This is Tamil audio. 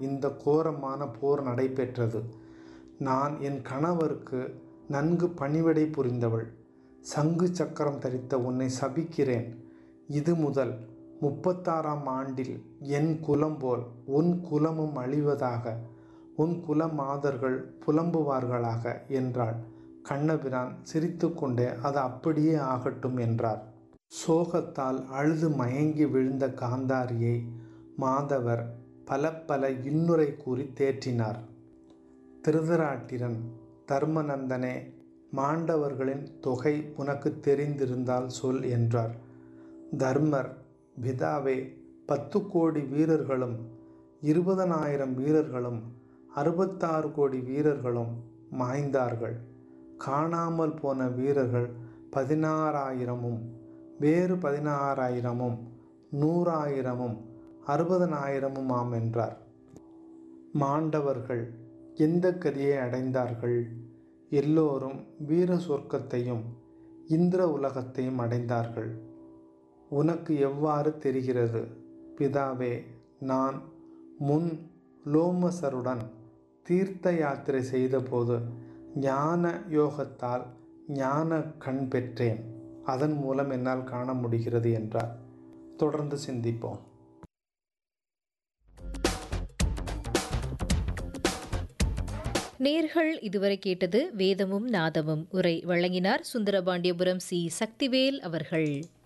இந்த கோரமான போர் நடைபெற்றது நான் என் கணவருக்கு நன்கு பணிவிடை புரிந்தவள் சங்கு சக்கரம் தரித்த உன்னை சபிக்கிறேன் இது முதல் முப்பத்தாறாம் ஆண்டில் என் குலம் போல் உன் குலமும் அழிவதாக உன் குல மாதர்கள் புலம்புவார்களாக என்றாள் கண்ணபிரான் சிரித்துக்கொண்டே அது அப்படியே ஆகட்டும் என்றார் சோகத்தால் அழுது மயங்கி விழுந்த காந்தாரியை மாதவர் பல பல இன்னுரை கூறி தேற்றினார் திருதராட்டிரன் தர்மநந்தனே மாண்டவர்களின் தொகை உனக்கு தெரிந்திருந்தால் சொல் என்றார் தர்மர் பிதாவே பத்து கோடி வீரர்களும் இருபதனாயிரம் வீரர்களும் அறுபத்தாறு கோடி வீரர்களும் மாய்ந்தார்கள் காணாமல் போன வீரர்கள் பதினாறாயிரமும் வேறு பதினாறாயிரமும் நூறாயிரமும் அறுபதனாயிரமும் ஆம் என்றார் மாண்டவர்கள் எந்த கதியை அடைந்தார்கள் எல்லோரும் வீர சொர்க்கத்தையும் இந்திர உலகத்தையும் அடைந்தார்கள் உனக்கு எவ்வாறு தெரிகிறது பிதாவே நான் முன் லோமசருடன் தீர்த்த யாத்திரை செய்தபோது ஞான யோகத்தால் ஞான கண் பெற்றேன் அதன் மூலம் என்னால் காண முடிகிறது என்றார் தொடர்ந்து சிந்திப்போம் நேர்கள் இதுவரை கேட்டது வேதமும் நாதமும் உரை வழங்கினார் சுந்தரபாண்டியபுரம் சி சக்திவேல் அவர்கள்